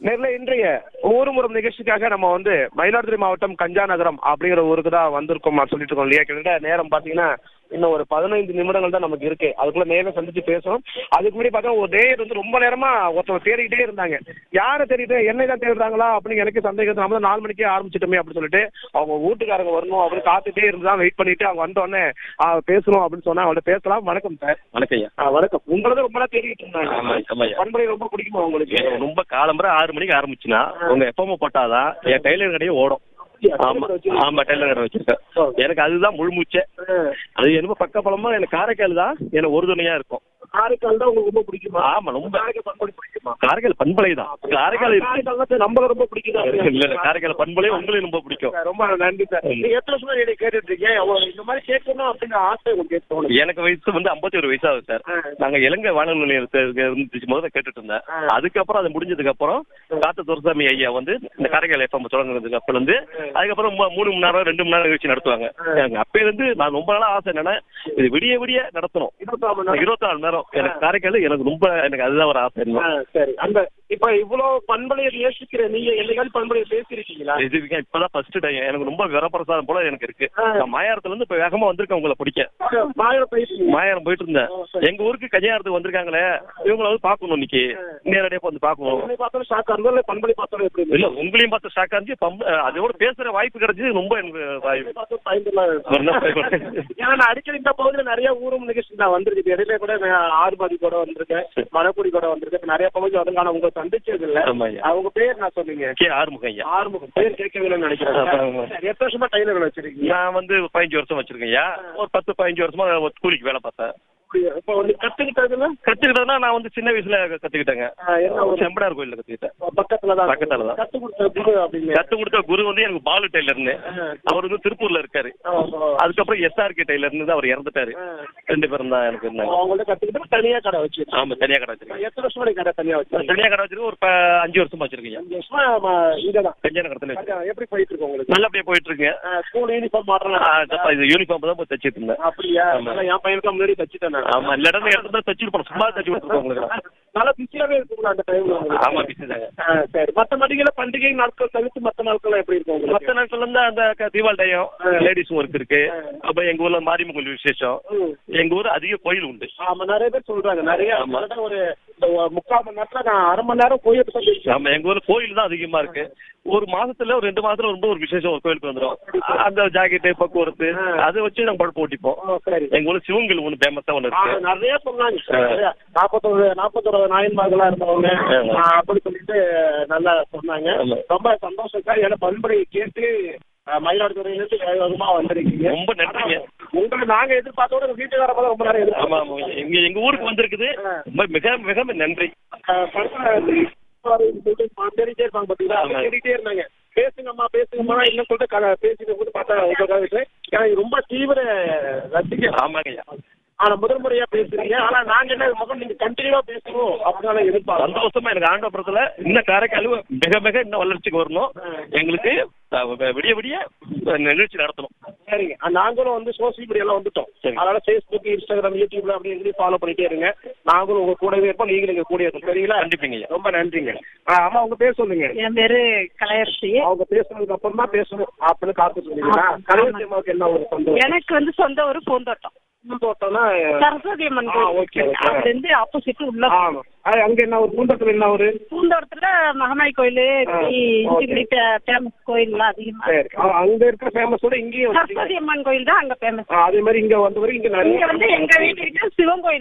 நேர்ல இன்றைய ஊர்முறம் நிகழ்ச்சிக்காக நம்ம வந்து மயிலாடுதுறை மாவட்டம் கஞ்சா நகரம் அப்படிங்கிற ஊருக்கு தான் வந்திருக்கோம் சொல்லிட்டு இருக்கோம் இல்லையா கிட்டத்தட்ட நேரம் பாத்தீங்கன்னா இன்னும் ஒரு பதினைந்து நிமிடங்கள் தான் நமக்கு இருக்கு அதுக்குள்ள நேரம் சந்திச்சு பேசணும் அதுக்கு முன்னாடி பார்த்தா ஒரு டேட் வந்து ரொம்ப நேரமா ஒருத்தவங்க தேடிக்கிட்டே இருந்தாங்க யாரை தேடிட்டு என்னை தான் தேடுறாங்களா அப்படின்னு எனக்கு சந்தேகம் நம்ம தான் நாலு மணிக்கே ஆரம்பிச்சிட்டோமே அப்படின்னு சொல்லிட்டு அவங்க வீட்டுக்காரங்க வரணும் அப்படின்னு காத்துட்டே இருந்தா வெயிட் பண்ணிட்டு அவங்க வந்தோடனே பேசணும் அப்படின்னு சொன்னா அவங்கள்ட்ட பேசலாம் வணக்கம் சார் வணக்கம் ஐயா ஆ, வணக்கம் உங்களது ரொம்ப நாள் தேடிட்டு ஆமா, இருந்தாங்க ஆமா ஐயா. பண்புரை ரொம்ப பிடிக்குமா உங்களுக்கு எனக்கு ரொம்ப காலம்பரை ஆறு மணிக்கு ஆரம்பிச்சுன்னா உங்க எப்பவும் போட்டாதான் என் டெய்லர் கடையே ஓடும் ஆமா ஆமா டெய்லர் கடை வச்சிருக்கேன் எனக்கு அதுதான் முழுமூச்சே அது என்னமோ பக்க பலமா எனக்கு காரைக்கால் தான் எனக்கு ஒரு துணையா இருக்கும் காரைக்கால் தான் உங்களுக்கு ரொம்ப பிடிக்குமா ஆமா ரொம்ப காரைக்கால் பண்புரை பிடிக்குமா காரைக்கால் பண்பலை தான் காரைக்கால் இருக்கு. காரைக்கால் தான் நம்மள ரொம்ப பிடிக்குதா இல்ல இல்ல காரைக்கால் பண்பலை உங்களையும் ரொம்ப பிடிக்கும் ரொம்ப நன்றி சார் நீங்க எத்தனை வருஷமா என்னை கேட்டுட்டு இருக்கீங்க அவ்வளவு இந்த மாதிரி கேட்கணும் அப்படின்னு ஆசை உங்களுக்கு தோணுது எனக்கு வயசு வந்து 51 வயசு ஆகுது சார் ஆ. நாங்க இலங்கை வானொலி நிலையத்துக்கு இருந்துச்சு முதல்ல கேட்டுட்டு இருந்தேன் ஆ. அதுக்கப்புறம் அது முடிஞ்சதுக்கு அப்புறம் காத்து துரசாமி ஐயா வந்து இந்த காரைக்கால் எஃப்எம் தொடங்குறதுக்கு அப்ப இருந்து அதுக்கப்புறம் மூ- மூணு மணி நேரம் ரெண்டு மணி நேரம் நிகழ்ச்சி நடத்துவாங்க எனக்கு அப்பையில இருந்து நான் ரொம்ப நாளா ஆசை என்னன்னா இது விடிய விடிய நடத்தணும் இருபத்தாறு மணி நேரம். இருபத்தி நாலு நேரம் எனக்கு காரைக்கால் எனக்கு ரொம்ப எனக்கு அதுதான் ஒரு ஆசை ஆ, இன்னும். சரி அந்த இப்ப இவ்வளவு பண்பலையை நேசிக்கிற நீங்க என்னைக்காவது பண்பலையை பேசிருக்கீங்களா இது வரைக்கும் இப்பதான் ஃபர்ஸ்ட் டைம் எனக்கு ரொம்ப வரப்பிரசாதம் போல எனக்கு இருக்கு ஆ. நான் மாயாரத்துல இருந்து இப்ப வேகமா வந்திருக்கேன் உங்களை பிடிக்க மாயம் பேசுறீங்க மாயாரம் போயிட்டு இருந்தேன் ஓ, சரி. எங்க ஊருக்கு கன்னியாரத்துக்கு வந்திருக்காங்களே இவங்கள வந்து பாக்கணும் இன்னைக்கு நேரடியா வந்து பாக்கணும் என்னை பார்த்தாலும் ஷாக்கா இருந்தா இல்ல பண்பலை பார்த்தாலும் எப்படி இல்ல உங்களையும் பார்த்து ஷாக்கா இருந்துச்சு பம்- அதோட பேசுற வாய்ப்பு கிடைச்சது ரொம்ப எனக்கு வாய்ப்பு பார்த்து பயந்துலாம் இருக்கு. வரணும், பயப்பட- ஏன்னா நான் அடிக்கடி இந்த பகுதியில நிறைய ஊரும் நிகழ்ச்சி நான் வந்திருக்கு இடையில கூட நான் ஆறுபாதி கூட வந்திருக்கேன் மணக்குடி கூட வந்திருக்கேன் இப்ப நிறைய பகுதி வந்திருக்கான உங்களை சந்திச்சது இல்ல ஆமா ஐயா. அவங்க பேர் நான் சொன்னீங்க கே ஆறுமுகம் ஐயா ஆறுமுகம் பேர் கேட்கவில்லைன்னு நினைக்கிறேன் ஆமா. சரி, எத்தனை வருஷமா டைலர் வச்சிருக்கீங்க நான் வந்து பதினஞ்சு வருஷம் வச்சிருக்கேன் ஐயா ஒரு பத்து பதினஞ்சு வருஷமா ஒரு கூலிக்கு வேலை பார்த்தேன் இப்ப வந்து கத்துக்கிட்டதுல கத்துக்கிட்டதுன்னா நான் வந்து சின்ன வயசுல கத்துக்கிட்டேங்க ஆ, என்ன ஒரு செம்படார் கோயில்ல கத்துக்கிட்டேன் பக்கத்துல தான் பக்கத்துல தான். கத்து கொடுத்த குரு அப்படின்னு கத்து கொடுத்த குரு வந்து எனக்கு பாலு டெய்லர்னு அவர் வந்து திருப்பூர்ல இருக்காரு அதுக்கப்புறம் எஸ்ஆர்கே டெய்லர்னு தான் அவர் இறந்துட்டாரு ரெண்டு பேரும் தான் எனக்கு இருந்தாங்க அவங்கள்ட்ட கத்துக்கிட்டு தனியா கடை வச்சு ஆமா தனியா கடை வச்சிருக்கேன் எத்தனை வருஷமா நீங்க கடை தனியா வச்சு தனியா கடை வச்சிருக்கேன் ஒரு ப- அஞ்சு வருஷமா வச்சிருக்கேன் ஐயா. அஞ்சு வருஷமா ஆமா, இங்கதான் கல்யாண கடத்துல வச்சிருக்கேன். எப்படி போயிட்டு இருக்கு உங்களுக்கு நல்லபடியா போயிட்டு இருக்குங்க ஸ்கூல் யூனிஃபார்ம் மாட்டலாம் ஆ, தப்பா, இது யூனிஃபார்ம் தான் போய் தச்சிட்டு இருந்தேன் அப்படியா ஆமா. நல்லா என் பையனுக்கு முன்னாடி தச்சுட்டேன் நான் ஆமா இல்ல இடம் இடத்துல தச்சுட்டு போனோம் சும்மா தச்சு கொடுத்துருக்கோம் உங்களுக்கு நல்லா பிஸியாவே இருக்குங்களா அந்த டைம்ல ஆமா பிஸி தாங்க ஆ, சரி மத்த மடிகள பண்டிகை நாட்கள் தவிர்த்து மத்த நாட்கள் எப்படி இருக்கும் உங்களுக்கு மத்த நாட்கள் வந்து அந்த க- தீபாவளி டைம் லேடிஸ் ஒர்க் இருக்கு அப்புறம் எங்க ஊர்ல மாரியம்மன் கோயில் விசேஷம் ம். எங்க ஊர் அதிக கோயில் உண்டு ஆமா நிறைய பேர் சொல்றாங்க நிறைய ஆமா. கிட்டத்தட்ட ஒரு இந்த ஒரு முக்கால் மணி நேரத்துல நான் அரை மணி நேரம் கோயிலுக்கு தான் பேசுவேன் ஆமா எங்க ஊர்ல கோயில் தான் அதிகமா இருக்கு ஒரு மாசத்துல ஒரு ரெண்டு மாசத்துல ரொம்ப ஒரு விசேஷம் ஒரு கோயிலுக்கு வந்துடும் அந்த ஜாக்கெட்டு பக்குவரத்து அதை வச்சு நம்ம பழப்பு ஓட்டிப்போம் ஓ, சரி எங்க ஊர்ல சிவங்கள் ஒண்ணு ஃபேமஸா ஒண்ணு ஆ, இருக்கு நிறைய சொன்னாங்க நிறைய. நாற்பத்தொரு நாற்பத்தொரு நாயன்மார்களா இருந்தவங்க ஆமா. ஆ, அப்படி சொல்லிட்டு நல்லா சொன்னாங்க ஆமா. ரொம்ப சந்தோஷம் சார் ஏன்னா பண்புரையை கேட்டு ஆ, மயிலாடுதுறையிலிருந்து வேக வேகமா வந்திருக்கீங்க ரொம்ப நன்றிங்க உங்களை நாங்க எதிர்பார்த்தோட உங்க வீட்டுக்கார போல ரொம்ப நேரம் ஆமா எதிர்பார்த்தோம் ஆமா எங்க எங்க ஊருக்கு வந்திருக்குது ரொம்ப மிக மிக நன்றி ஆ, பண்புரை சொல்லிட்டு தேடிட்டே இருப்பாங்க பாத்தீங்களா அவங்க ஆமா. தேடிட்டே இருந்தாங்க பேசுங்கம்மா பேசுங்கம்மா என்ன சொல்லிட்டு க- பேசிட்டு போது பார்த்தா உங்களுக்காக எனக்கு ரொம்ப தீவிர ரசிகர் ஆமாங்க ஐயா ஆனா முதல் முறையா பேசுறீங்க ஆனா நாங்க என்ன முகம் நீங்க கண்டினியூவா பேசணும் அப்படின்னு எதிர்பார்க்கணும் சந்தோஷமா எனக்கு ஆண்டபுரத்துல இன்னும் காரைக்கால் மிக மிக இன்னும் வளர்ச்சிக்கு வரணும் எங்களுக்கு அஹ், விடிய விடிய நிகழ்ச்சி நடத்தணும் சரிங்க ஆ, நாங்களும் வந்து சோசியல் மீடியால வந்துட்டோம் சரி. அதனால ஃபேஸ்புக் இன்ஸ்டாகிராம் யூடியூப்ல அப்படி எங்கேயும் ஃபாலோ பண்ணிட்டே இருங்க நாங்களும் உங்க கூடவே இருப்போம் நீங்களும் எங்க கூட இருப்போம் சரிங்களா கண்டிப்பாங்க ஐயா ரொம்ப நன்றிங்க ஆ, அம்மா உங்க பேர் சொல்லுங்க என் பேரு கலையரசி அவங்க பேசுனதுக்கு அப்புறம் தான் பேசணும் அப்படின்னு காத்துட்டு இருந்தீங்களா கலைஞர் அம்மாவுக்கு என்ன ஒரு சந்தோஷம் எனக்கு வந்து சொந்த ஊர் பூந்தோட்டம் பூந்தோட்டம்னா சரஸ்வதி அம்மன் ஆ, கோயில் ஓகே, இருக்கு. ஓகே. அதுல இருந்து ஆப்போசிட் உள்ள ஆமா அது அங்க என்ன ஒரு பூந்தோட்டத்துல என்ன ஒரு பூந்தோட்டத்துல மகமாய் கோயில் ஆ, இஞ்சிக்குடி ஃபேமஸ் கோயில்லாம் அதிகமா சரி இருக்கு. ஆ, அங்க இருக்கிற ஃபேமஸோட இங்கேயும் வச்சிட்டீங்க. சரஸ்வதி அம்மன் கோயில் தான் அங்க ஃபேமஸ் ஆ, அதே மாதிரி இங்க வந்தவரை இங்க நிறைய இங்க வந்து எங்க வீட்டுக்கிட்ட சிவன் கோயில்